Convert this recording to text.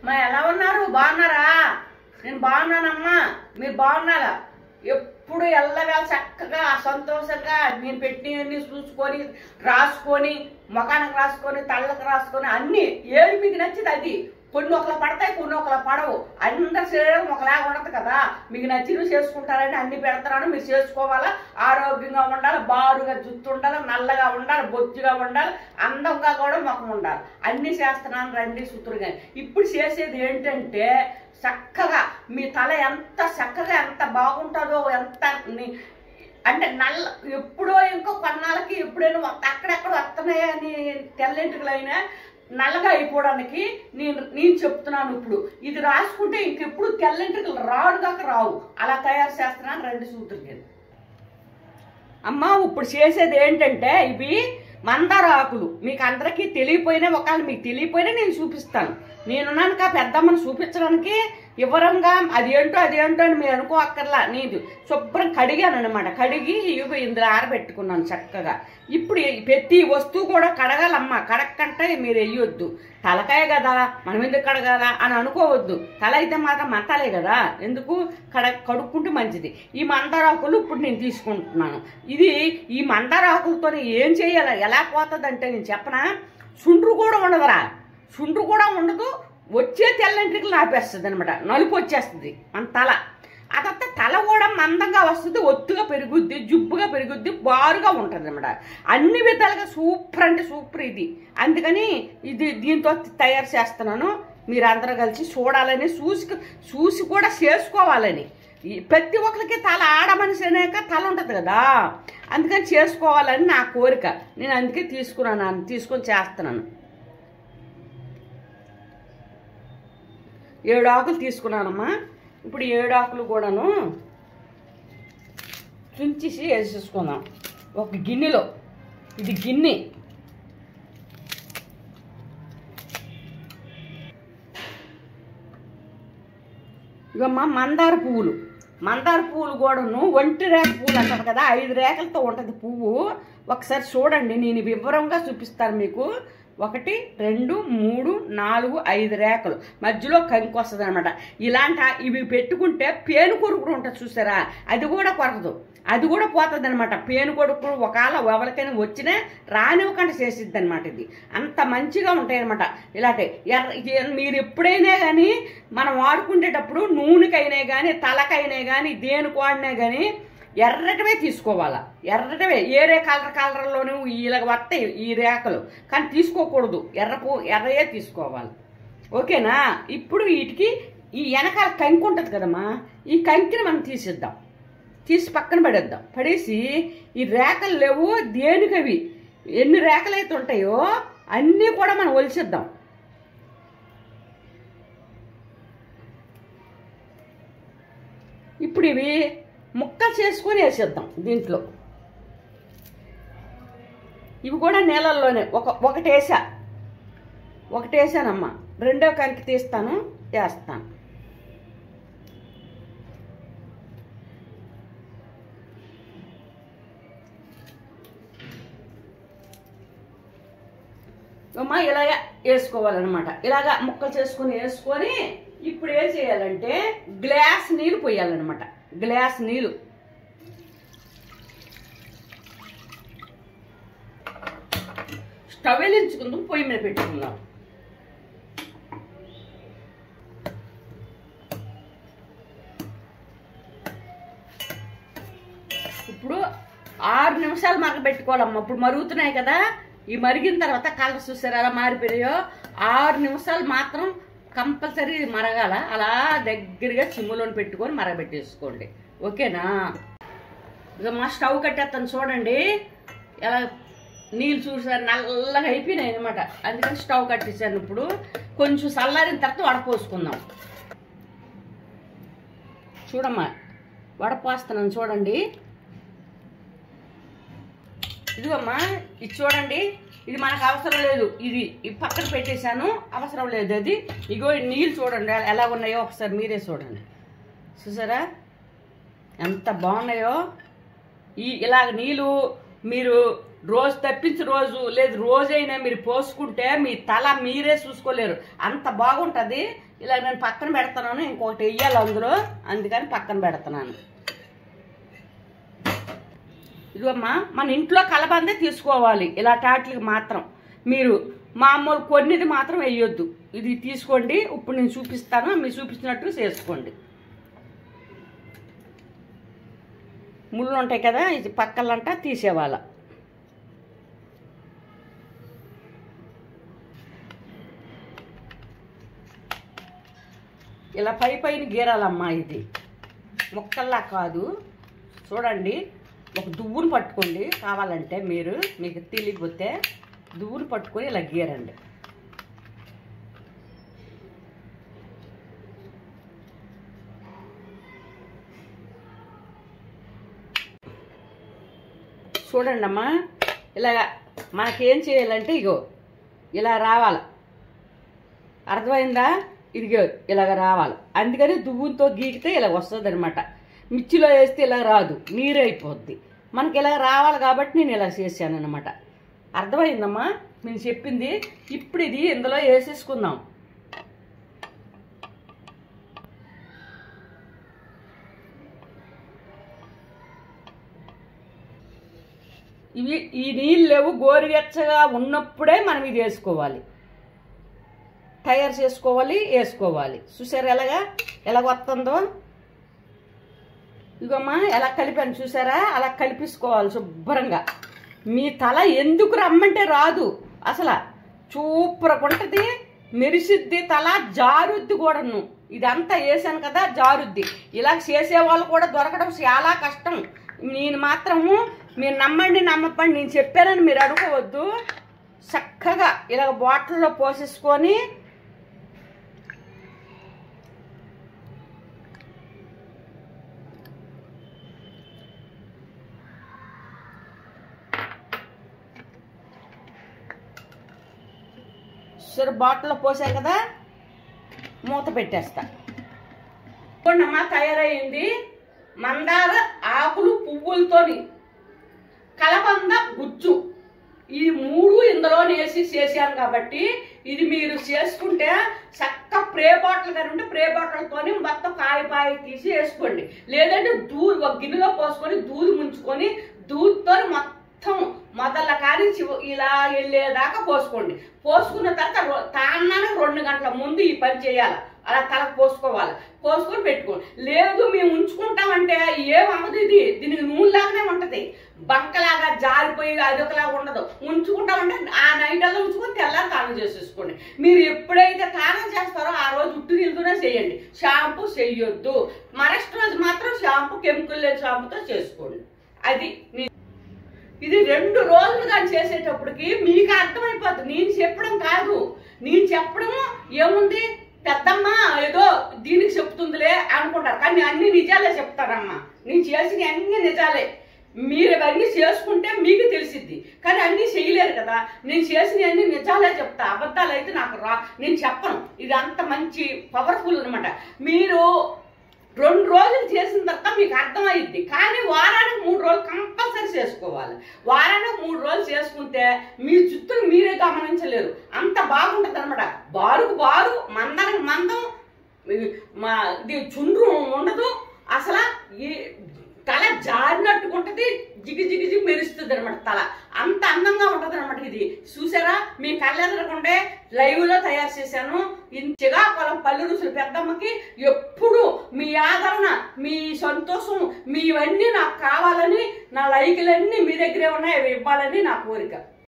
మా ఎలా ఉన్నారు బాగున్నారా నేను బాగున్నానమ్మా మీరు బాగున్నారా ఎప్పుడు ఎల్లగా చక్కగా సంతోషంగా నేను పెట్టినవన్నీ చూసుకొని రాసుకొని ముఖానికి రాసుకొని తళ్ళకి రాసుకొని అన్ని ఏది మీకు నచ్చింది అది కొన్ని ఒకలా పడతాయి కొన్ని ఒకలా పడవు అందరి శరీరం ఒకలాగా ఉండదు కదా మీకు నచ్చినవి చేసుకుంటారని అన్ని పెడతారని మీరు చేసుకోవాలా ఆరోగ్యంగా ఉండాలి బారుగా జుట్టు ఉండాలి నల్లగా ఉండాలి బొచ్చుగా ఉండాలి అందంగా కూడా ముఖం ఉండాలి అన్ని చేస్తున్నాను రండి సుతురుగా ఇప్పుడు చేసేది ఏంటంటే చక్కగా మీ తల ఎంత చక్కగా ఎంత బాగుంటుందో ఎంత ని- అంటే నల్ల ఎప్పుడో ఇంకో కొన్నాళ్ళకి ఎప్పుడైనా వస్త- అక్కడెక్కడ వస్తున్నాయని తెల్లెంటుకలైనా నల్లగా అయిపోవడానికి నేను నేను చెప్తున్నాను ఇప్పుడు ఇది రాసుకుంటే ఇంకెప్పుడు తెల్లెంట్రుకలు రాడుగాక రావు అలా తయారు చేస్తున్నాను రెండు సూత్రుకి అమ్మ ఇప్పుడు చేసేది ఏంటంటే ఇవి మందార ఆకులు మీకు అందరికీ తెలియపోయినా ఒకవేళ మీకు తెలియపోయినా నేను చూపిస్తాను నేనున్నాను కా పెద్దమ్మని చూపించడానికి వివరంగా అదేంటో అదేంటో అని మీరు అనుకో అక్కర్లా నేను శుభ్రం కడిగాను అనమాట కడిగి ఇవి ఇందులో ఆరబెట్టుకున్నాను చక్కగా ఇప్పుడు ఈ ప్రతి వస్తువు కూడా కడగాలమ్మా కడక్కంటే మీరు వేయొద్దు తలకాయ కదా మనం ఎందుకు కడగాల అని అనుకోవద్దు తల అయితే మాత్రం మంతాలే కదా ఎందుకు కడ కడుక్కుంటే మంచిది ఈ మందారాకులు ఇప్పుడు నేను తీసుకుంటున్నాను ఇది ఈ మందారాకులతో ఏం చేయాలి ఎలా పోతుందంటే నేను చెప్పనా సుండ్రు కూడా ఉండదురా సుండ్రు కూడా ఉండదు వచ్చే తెల్లంట్రికలు ఆపేస్తుంది అనమాట నలుపు వచ్చేస్తుంది మన తల ఆ తర్వాత తల కూడా మందంగా వస్తుంది ఒత్తుగా పెరుగుద్ది జుబ్బుగా పెరుగుద్ది బారుగా ఉంటుంది అనమాట అన్ని విధాలుగా సూపర్ అంటే సూపర్ ఇది అందుకని ఇది దీంతో తయారు చేస్తున్నాను మీరు అందరూ కలిసి చూడాలని చూసి చూసి కూడా చేసుకోవాలని ఈ ప్రతి ఒక్కరికి తల ఆడ మనిషి అనేక తల ఉంటుంది కదా అందుకని చేసుకోవాలని నా కోరిక నేను అందుకే తీసుకున్నాను తీసుకొని చేస్తున్నాను ఏడు ఆకులు తీసుకున్నానమ్మా ఇప్పుడు ఈ ఏడు ఆకులు కూడాను తుంచేసి వేసేసుకుందాం ఒక గిన్నెలో ఇది గిన్నె ఇగమ్మా మందార పువ్వులు మందార పువ్వులు కూడాను ఒంటి రేఖ పువ్వులు అంటారు కదా ఐదు రేఖలతో ఉంటుంది పువ్వు ఒకసారి చూడండి నేను వివరంగా చూపిస్తాను మీకు ఒకటి రెండు మూడు నాలుగు ఐదు రేఖలు మధ్యలో కంకి వస్తుంది అనమాట ఇలాంటి ఇవి పెట్టుకుంటే పేను కొరుకుడు ఉంటుంది చూసారా అది కూడా కొరకదు అది కూడా పోతుంది అనమాట పేను కొడుకులు ఒకవేళ ఎవరికైనా వచ్చినా రానివ్వకుండా చేసిద్ది అనమాట ఇది అంత మంచిగా ఉంటాయి అనమాట ఇలాంటి ఎర్ర ఇది మీరు ఎప్పుడైనా కానీ మనం వాడుకునేటప్పుడు నూనెకైనా కానీ తలకైనా కానీ దేనికి వాడినా కానీ ఎర్రటవే తీసుకోవాలా ఎర్రటవే ఏరే కలర్ కలర్లోనే ఇలాగ వస్తాయి ఈ రేఖలు కానీ తీసుకోకూడదు ఎర్రపు ఎర్రయే తీసుకోవాలి ఓకేనా ఇప్పుడు వీటికి ఈ వెనకాల కంకి ఉంటుంది కదమ్మా ఈ కంకిని మనం తీసిద్దాం తీసి పక్కన పడేద్దాం పడేసి ఈ రేఖలు లేవు దేనికవి ఎన్ని రేఖలు అయితే ఉంటాయో అన్నీ కూడా మనం ఒలిసిద్దాం ఇప్పుడు ఇవి ముక్కలు చేసుకొని వేసేద్దాం దీంట్లో ఇవి కూడా నీళ్ళల్లోనే ఒక ఒకటి వేసా ఒకటి వేసానమ్మా రెండో కంకి తీస్తాను వేస్తాను అమ్మ ఇలాగ వేసుకోవాలన్నమాట ఇలాగ ముక్కలు చేసుకొని వేసుకొని ఇప్పుడు ఏం చేయాలంటే గ్లాస్ నీళ్ళు పోయాలన్నమాట గ్లాస్ నీళ్ళు స్టవ్ వెలించుకుందాం పొయ్యి మీద పెట్టుకుందాం ఇప్పుడు ఆరు నిమిషాలు మరగబెట్టుకోవాలమ్మ ఇప్పుడు మరుగుతున్నాయి కదా ఈ మరిగిన తర్వాత కలర్ చూసారు ఎలా మారిపోయాయో ఆరు నిమిషాలు మాత్రం కంపల్సరీ మరగాల అలా దగ్గరగా చిమ్ములోని పెట్టుకొని మరగబెట్టేసుకోండి ఓకేనా ఇక మా స్టవ్ కట్టేస్తాను చూడండి ఎలా నీళ్ళు చూసారు నల్లగా అయిపోయినాయి అనమాట అందుకని స్టవ్ కట్టేసాను ఇప్పుడు కొంచెం చల్లారిన తర్వాత వడపోసుకుందాం చూడమ్మా వడపోస్తున్నాను చూడండి ఇదిగమ్మా ఇది చూడండి ఇది మనకు అవసరం లేదు ఇది ఈ పక్కన పెట్టేశాను అవసరం లేదు అది ఇగో ఈ నీళ్ళు చూడండి ఎలా- ఎలా ఉన్నాయో ఒకసారి మీరే చూడండి చూసారా ఎంత బాగున్నాయో ఈ ఇలాగ నీళ్ళు మీరు రోజు తప్పించి రోజు లేదు రోజైనా మీరు పోసుకుంటే మీ తల మీరే చూసుకోలేరు అంత బాగుంటుంది ఇలా నేను పక్కన పెడుతున్నాను ఇంకొకటి వెయ్యాలి అందులో అందుకని పక్కన పెడుతున్నాను ఇదిగమ్మా మన ఇంట్లో కలబందే తీసుకోవాలి ఇలా టాట్లకి మాత్రం మీరు మామూలు కొన్నిది మాత్రం వేయొద్దు ఇది తీసుకోండి ఇప్పుడు నేను చూపిస్తాను మీరు చూపించినట్టు చేసుకోండి ముళ్ళు ఉంటాయి కదా ఇది పక్కలంట తీసేవాళ్ళ ఇలా పై పైన గీరాలమ్మా ఇది ముక్కల్లా కాదు చూడండి ఒక దువ్వును పట్టుకోండి కావాలంటే మీరు మీకు తెలియకపోతే దువ్వును పట్టుకొని ఇలా గీరండి చూడండి అమ్మా ఇలాగ మనకేం చేయాలంటే ఇగో ఇలా రావాలి అర్థమైందా ఇదిగో ఇలాగ రావాలి అందుకని దువ్వుతో గీకితే ఇలా వస్తుంది అనమాట మిర్చిలో వేస్తే ఇలా రాదు నీరు అయిపోద్ది మనకి ఇలా రావాలి కాబట్టి నేను ఇలా చేశాను అనమాట అర్థమైందమ్మా నేను చెప్పింది ఇప్పుడు ఇది ఇందులో వేసేసుకుందాం ఇవి ఈ నీళ్ళు లేవు గోరువెచ్చగా ఉన్నప్పుడే మనం ఇది వేసుకోవాలి తయారు చేసుకోవాలి వేసుకోవాలి చూసారా ఎలాగా ఎలా వస్తుందో ఇగమ్మా ఎలా కలిపాను చూసారా అలా కలిపేసుకోవాలి శుభ్రంగా మీ తల ఎందుకు రమ్మంటే రాదు అసలు సూపర్గా ఉంటుంది మెరిసిద్ది తల జారుద్ది కూడాను ఇదంతా వేసాను కదా జారుద్ది ఇలా చేసే వాళ్ళు కూడా దొరకడం చాలా కష్టం నేను మాత్రము మీరు నమ్మండి నమ్మపండి నేను చెప్పానని మీరు అనుకోవద్దు చక్కగా ఇలా బాటిల్లో పోసేసుకొని సరే బాటిల్లో పోసాయి కదా మూత పెట్టేస్తా చూడమ్మా తయారైంది మందార ఆకులు పువ్వులతోని కలబంద గుజ్జు ఈ మూడు ఇందులో వేసి చేశాను కాబట్టి ఇది మీరు చేసుకుంటే చక్క ప్రే బాటిల్ కానీ ఉంటే ప్రే బాటిల్తోని మొత్తం కాయ పాయ తీసి వేసుకోండి లేదంటే దూది ఒక గిన్నెలో పోసుకొని దూది ముంచుకొని దూదితో మొత్తం మొదల కానీ చివ- ఇలా వెళ్ళేదాకా పోసుకోండి పోసుకున్న తర్వాత రొ- తాన్నానికి రెండు గంటల ముందు ఈ పని చేయాలి అలా తలకు పోసుకోవాలి పోసుకొని పెట్టుకోండి లేదు మేము ఉంచుకుంటామంటే ఏమవ్వదు ఇది దీనికి నూనెలాగానే ఉంటది బంకలాగా జారిపోయి అదొకలాగా ఉండదు ఉంచుకుంటామంటే ఆ నైట్ అలా ఉంచుకొని తెల్లారి స్నానం చేసేసుకోండి మీరు ఎప్పుడైతే స్నానం చేస్తారో ఆ రోజు ఉట్టు నీళ్ళతోనే చేయండి షాంపూ చెయ్యొద్దు మరస్ట్ రోజు మాత్రం షాంపూ కెమికల్ లేని షాంపూతో చేసుకోండి అది మీ ఇది రెండు రోజులు కానీ చేసేటప్పటికి మీకు అర్థమైపోతుంది నేను చెప్పడం కాదు నేను చెప్పడం ఏముంది పెద్దమ్మ ఏదో దీనికి చెప్తుందిలే అనుకుంటారు కానీ నేను అన్ని నిజాలే చెప్తానమ్మా నేను చేసిన అన్ని నిజాలే మీరు ఇవన్నీ చేసుకుంటే మీకు తెలిసిద్ది కానీ అన్నీ చేయలేరు కదా నేను చేసిన అన్ని నిజాలే చెప్తా అబద్ధాలు అయితే నాకు రా నేను చెప్పను ఇది అంత మంచి పవర్ఫుల్ అనమాట మీరు రెండు రోజులు చేసిన తర్వాత మీకు అర్థమైద్ది కానీ వారానికి మూడు రోజులు కంపల్సరీ చేసుకోవాలి వారానికి మూడు రోజులు చేసుకుంటే మీ జుట్టును మీరే గమనించలేరు అంత బాగుంటుంది అనమాట బారుకు బారు మందానికి మందం ఇది మా ఇది చుండ్రు ఉండదు అసలు ఈ తల జారినట్టుకుంటది జిగి జిగి జిగి మెరుస్తుంది అనమాట తల అంత అందంగా ఉంటది అనమాట ఇది చూసారా మీ కళ్ళెదరకుండే లైవ్ లో తయారు చేశాను ఇంతగా పొలం పల్లె రుసులు పెద్దమ్మకి ఎప్పుడు మీ ఆదరణ మీ సంతోషం మీవన్నీ నాకు కావాలని నా లైకులన్నీ మీ దగ్గరే ఉన్నాయి అవి ఇవ్వాలని నా కోరిక